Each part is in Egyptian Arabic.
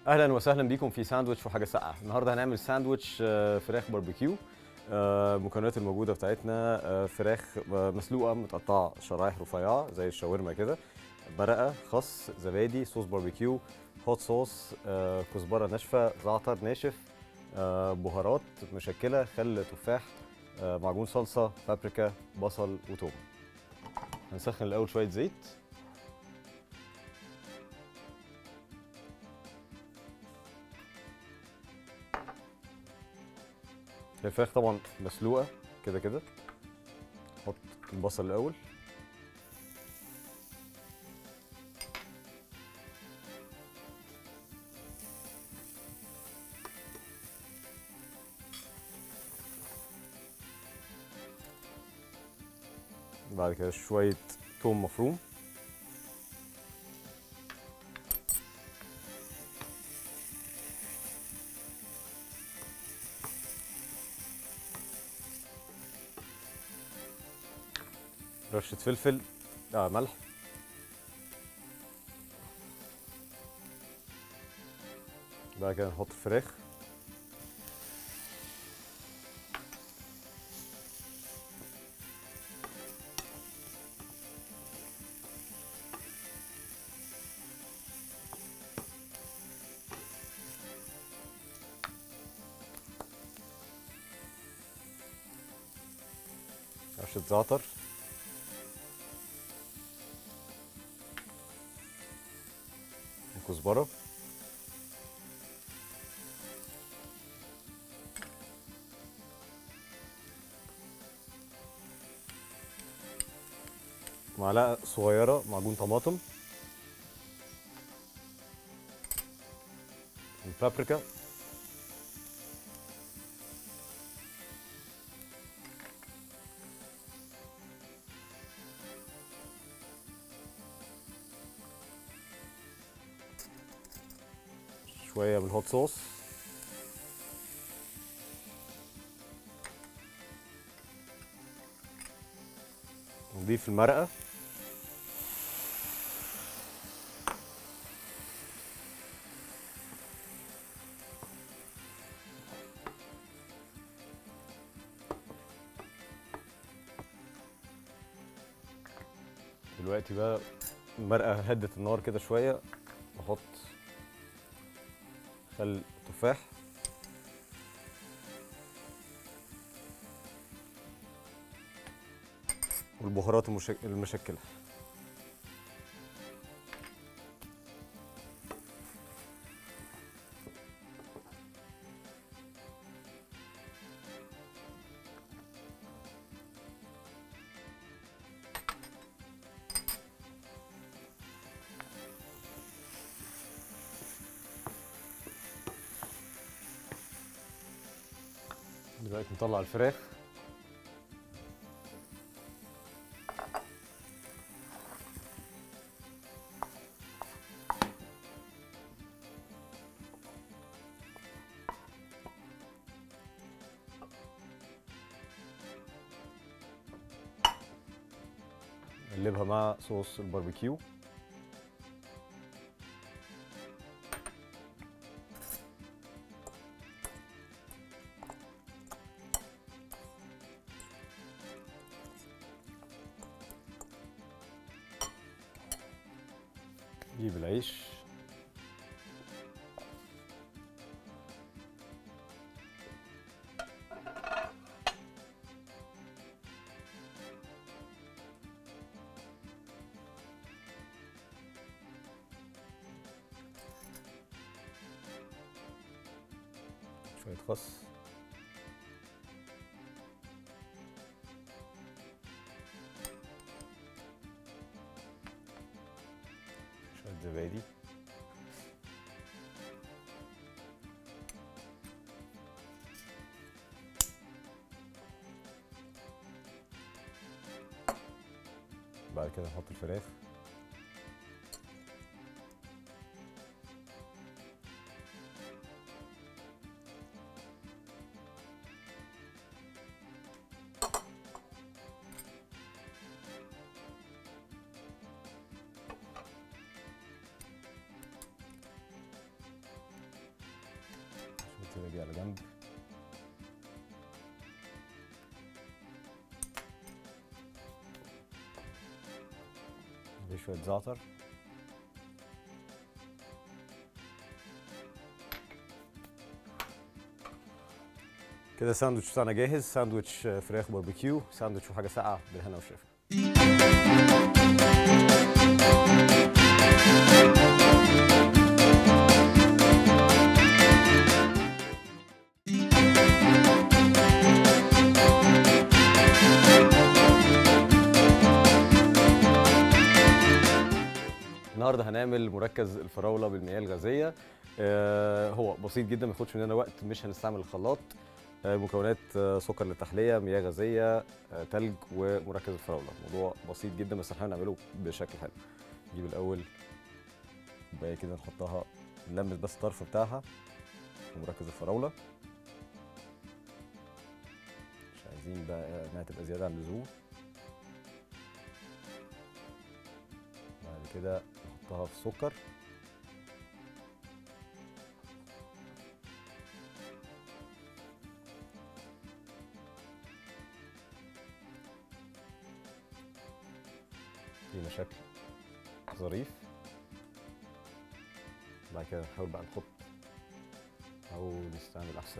اهلا وسهلا بيكم في ساندوتش وحاجه ساقعه النهارده هنعمل ساندوتش آه، فراخ باربيكيو آه، المكونات الموجوده بتاعتنا آه، فراخ آه، مسلوقه متقطعه شرايح رفيعه زي الشاورما كده مرقه خس زبادي صوص باربيكيو هوت صوص آه، كزبره ناشفه زعتر ناشف آه، بهارات مشكله خل تفاح آه، معجون صلصه بابريكا بصل وتوم هنسخن الاول شويه زيت الفراخ طبعا مسلوقه كده كده نحط البصل الاول بعد كده شويه توم مفروم رشه فلفل آه ملح بعد كده نحط الفراخ رشه زعتر كزبره معلقه صغيره معجون طماطم البابريكا شويه من الهوت صوص نضيف المرقه دلوقتي بقى المرقه هدت النار كده شويه نحط خل تفاح والبهارات المشك... المشكله دلوقتي نطلع الفراخ نقلبها مع صوص الباربيكيو نجيب العيش شوية خس شوية زبادي بعد كده نحط الفراخ دي على جنب نضيف شويه زعتر كده الساندوتش بتاعنا جاهز ساندوتش آه، فراخ باربيكيو ساندوتش وحاجه ساقعه بالهنا والشفا النهارده هنعمل مركز الفراوله بالمياه الغازيه آه، هو بسيط جدا ما ياخدش مننا وقت مش هنستعمل الخلاط آه، مكونات آه، سكر للتحليه مياه غازيه آه، تلج ومركز الفراوله الموضوع بسيط جدا بس احنا هنعمله بشكل حلو نجيب الاول كوبايه كده نحطها نلمس بس الطرف بتاعها في مركز الفراوله مش عايزين بقى انها تبقى زياده عن اللزوم بعد كده نحطها في السكر لينا شكل ظريف بعد كده نحاول بقى نحط او نستعمل احسن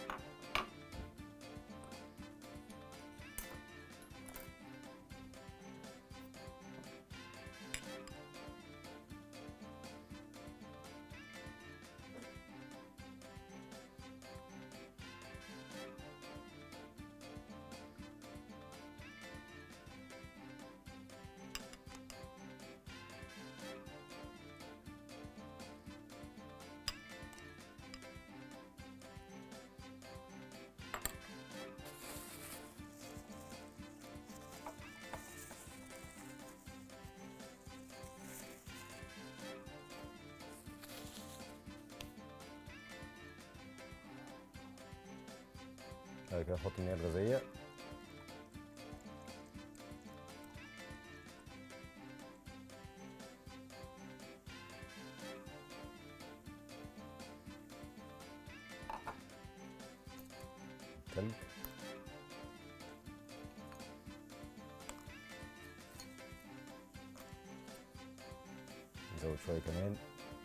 بعد كده نحط المياه الغازيه تلج نزود شويه كمان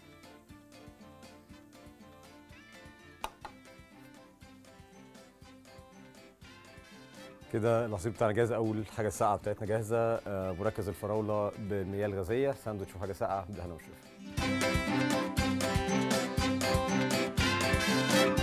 كده العصير بتاعنا جاهز اول حاجه الساقعه بتاعتنا جاهزه آه، مركز الفراوله بالمياه الغازيه ساندوتش وحاجه ساقعه بالهنا والشفا